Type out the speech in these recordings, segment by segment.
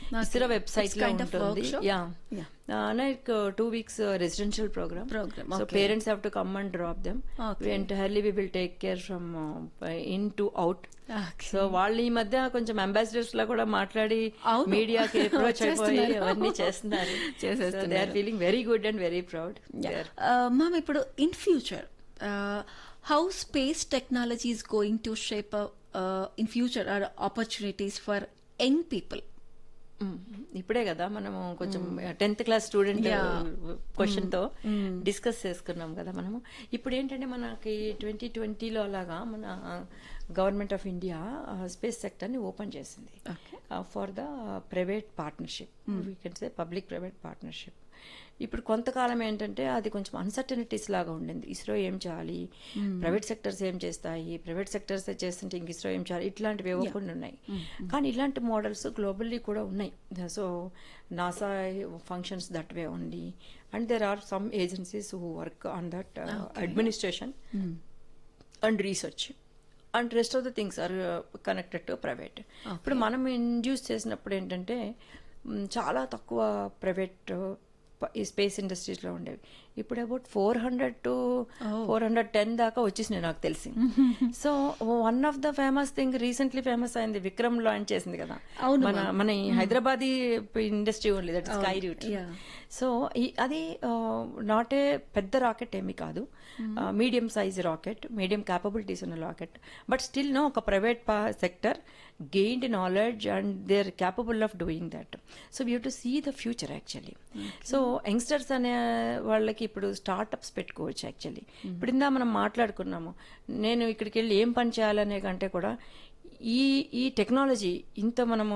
ISRO website It's లో kind of ఉంటుంది workshop? Yeah Yeah. Like two weeks residential program Program, so okay. Parents have to come and drop them Okay. Entirely we will take care from in to out Okay. So వాళ్ళు ఈ మధ్య కొంచెం ambassadors లా కూడా మాట్లాడి అవును. మీడియాకి approach అయిపోయి చేస్తున్నారు. అవన్నీ చేస్తున్నారు చేసేస్తున్నారు. They are feeling very good and very proud ma'am ఇప్పుడు in future how space technology is going to shape in future are opportunities for young people ఇప్పుడే కదా మనము కొంచెం tenth class student Yeah. Question తో డిస్కస్ చేసుకున్నాం కదా మనము ఇప్పుడు ఏంటంటే మనకి ట్వంటీ ట్వంటీలో అలాగా మన government of India space sector ని ఓపెన్ చేసింది for the private partnership we can say public private partnership ఇప్పుడు కొంతకాలం ఏంటంటే అది కొంచెం అన్సర్టనిటీస్ లాగా ఉండింది ఇస్రో ఏం చేయాలి ప్రైవేట్ సెక్టర్స్ ఏం చేస్తాయి ప్రైవేట్ సెక్టర్స్ చేస్తుంటే ఇంక ఇస్రో ఏం చేయాలి ఇట్లాంటివి ఏవో కొన్ని ఉన్నాయి కానీ ఇలాంటి మోడల్స్ గ్లోబల్లీ కూడా ఉన్నాయి so NASA functions that way only and there are some agencies who work on that administration and research and rest of the things are connected to private ఇప్పుడు మనం ఇండ్యూస్ చేసినప్పుడు ఏంటంటే మ్, చాలా తక్కువ ప్రైవేట్ ఈ space ఇండస్ట్రీస్లో ఉండేవి ఇప్పుడు about four hundred to four hundred ten దాకా వచ్చేసినాయి నాకు తెలిసి so one of the famous thing recently famous అయింది విక్రమ్ లాంచ్ చేసింది కదా అవును, మన మన ఈ Hyderabadi industry only that Skyroot yeah. So ఈ- అది నాట్ ఏ పెద్ద రాకెట్ ఏమి కాదు medium size rocket medium capabilities ఉన్న రాకెట్ బట్ స్టిల్ నో ఒక private sector gained knowledge and they are capable of doing that so we to see the future actually so youngsters అనే వాళ్ళకి ఇప్పుడు startups పెట్టుకోవచ్చు actually ఇప్పుడు ఇందా మనం మాట్లాడుకున్నాము నేను ఇక్కడికి వెళ్ళి ఏం పని చేయాలనే కంటే కూడా ఈ ఈ టెక్నాలజీ ఇంత మనము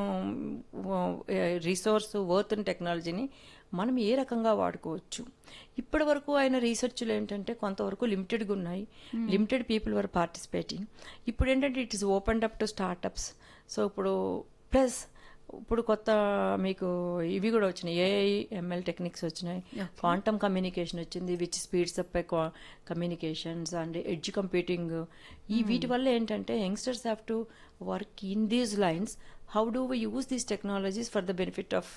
రిసోర్స్ వర్త్ టెక్నాలజీని మనం ఏ రకంగా వాడుకోవచ్చు ఇప్పటి వరకు అయిన రీసెర్చ్లు ఏంటంటే కొంతవరకు లిమిటెడ్గా ఉన్నాయి లిమిటెడ్ పీపుల్ వర్ పార్టిసిపేటింగ్ ఇప్పుడు ఏంటంటే it is open up to startups so ఇప్పుడు ప్లస్ ఇప్పుడు కొత్త మీకు ఇవి కూడా వచ్చినాయి ఏఐ ఎంఎల్ టెక్నిక్స్ వచ్చినాయి క్వాంటమ్ కమ్యూనికేషన్ వచ్చింది which speeds up communications and edge computing ఈ వీటి వల్ల ఏంటంటే youngsters have to work in these lines how do we use these technologies for the benefit of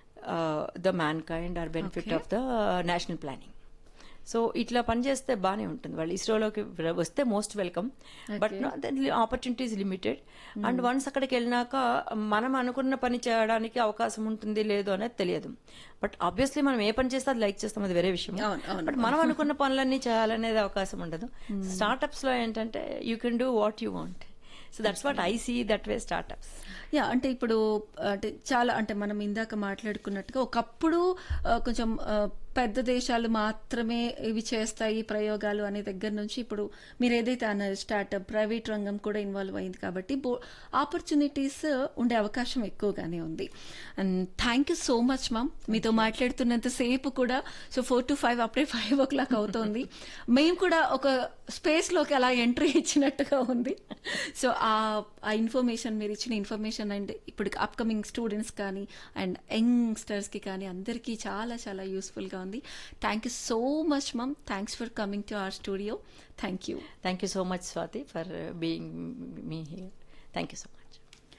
the mankind or benefit of the national planning so ఇట్లా పనిచేస్తే బాగానే ఉంటుంది వాళ్ళు ఇస్రోలోకి వస్తే most welcome but opportunities limited and once అక్కడికి వెళ్ళినాక మనం అనుకున్న పని చేయడానికి అవకాశం ఉంటుంది లేదో అనేది తెలియదు బట్ ఆబ్వియస్లీ మనం ఏ పని చేస్తే అది లైక్ చేస్తాం అది వేరే విషయం అవును, అవును. బట్ మనం అనుకున్న పనులన్నీ చేయాలనేది అవకాశం ఉండదు స్టార్టప్స్ లో ఏంటంటే you can do what you want so that's what I see that way startups yeah అంటే ఇప్పుడు అంటే చాలా అంటే మనం ఇందాక మాట్లాడుకున్నట్టుగా ఒకప్పుడు ఆ, కొంచెం ఆ, పెద్ద దేశాలు మాత్రమే ఇవి చేస్తాయి ప్రయోగాలు అనే దగ్గర నుంచి ఇప్పుడు మీరు ఏదైతే అన్నారు స్టార్టప్ ప్రైవేట్ రంగం కూడా ఇన్వాల్వ్ అయింది కాబట్టి ఆపర్చునిటీస్ ఉండే అవకాశం ఎక్కువగానే ఉంది and thank you so much ma'am మీతో మాట్లాడుతున్నంత సేపు కూడా సో ఫోర్ టు ఫైవ్ అప్పుడే ఫైవ్ ఓ క్లాక్ అవుతోంది మేము కూడా ఒక స్పేస్ లోకి అలా ఎంట్రీ ఇచ్చినట్టుగా ఉంది సో ఆ ఆ ఇన్ఫర్మేషన్ మీరు ఇచ్చిన ఇన్ఫర్మేషన్ అండ్ ఇప్పుడు అప్కమింగ్ స్టూడెంట్స్ కానీ అండ్ యంగ్స్టర్స్ కి కానీ అందరికీ చాలా చాలా యూస్ఫుల్ గా ఉంది thank you so much ma'am thanks for coming to our studio thank you thank you so much Swathi for being me here thank you so much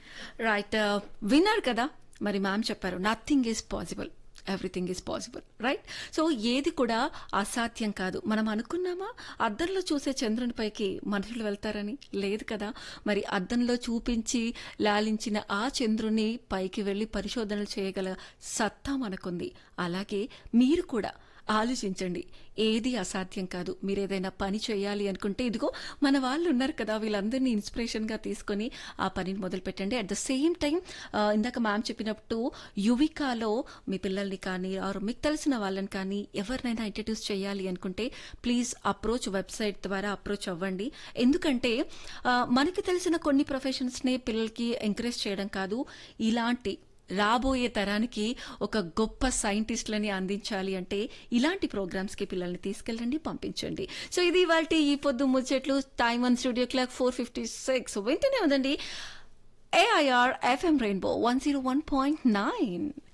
right విన్నారు కదా మరి మ్యామ్ చెప్పారు nothing is possible everything is possible right so ఏది కూడా అసాధ్యం కాదు మనం అనుకున్నామా అద్దంలో చూసే చంద్రునిపైకి మనుషులు వెళ్తారని లేదు కదా మరి అద్దంలో చూపించి లాలించిన ఆ చంద్రుని పైకి వెళ్లి పరిశోధనలు చేయగల సత్తా మనకుంది అలాగే మీరు కూడా ఆలోచించండి ఏది అసాధ్యం కాదు మీరు ఏదైనా పని చేయాలి అనుకుంటే ఇదిగో మన వాళ్ళు ఉన్నారు కదా వీళ్ళందరినీ ఇన్స్పిరేషన్ గా తీసుకొని ఆ పనిని మొదలు పెట్టండి అట్ ద సేమ్ టైం ఇందాక మ్యామ్ చెప్పినట్టు యువికాలో మీ పిల్లల్ని కానీ ఆర్ మీకు తెలిసిన వాళ్ళని కానీ ఎవరినైనా ఇంట్రడ్యూస్ చేయాలి అనుకుంటే ప్లీజ్ అప్రోచ్ వెబ్సైట్ ద్వారా అప్రోచ్ అవ్వండి ఎందుకంటే ఆ, మనకి తెలిసిన కొన్ని ప్రొఫెషన్స్ ని పిల్లలకి ఎంకరేజ్ చేయడం కాదు ఇలాంటి రాబోయే తరానికి ఒక గొప్ప సైంటిస్టులని అందించాలి అంటే ఇలాంటి ప్రోగ్రామ్స్ కి పిల్లల్ని తీసుకెళ్ళండి పంపించండి సో ఇది ఇవాళ ఈ పొద్దు ముచ్చట్లు time one studio clock four fifty six వెంటనే ఉందండి AIR FM rainbow one zero one point nine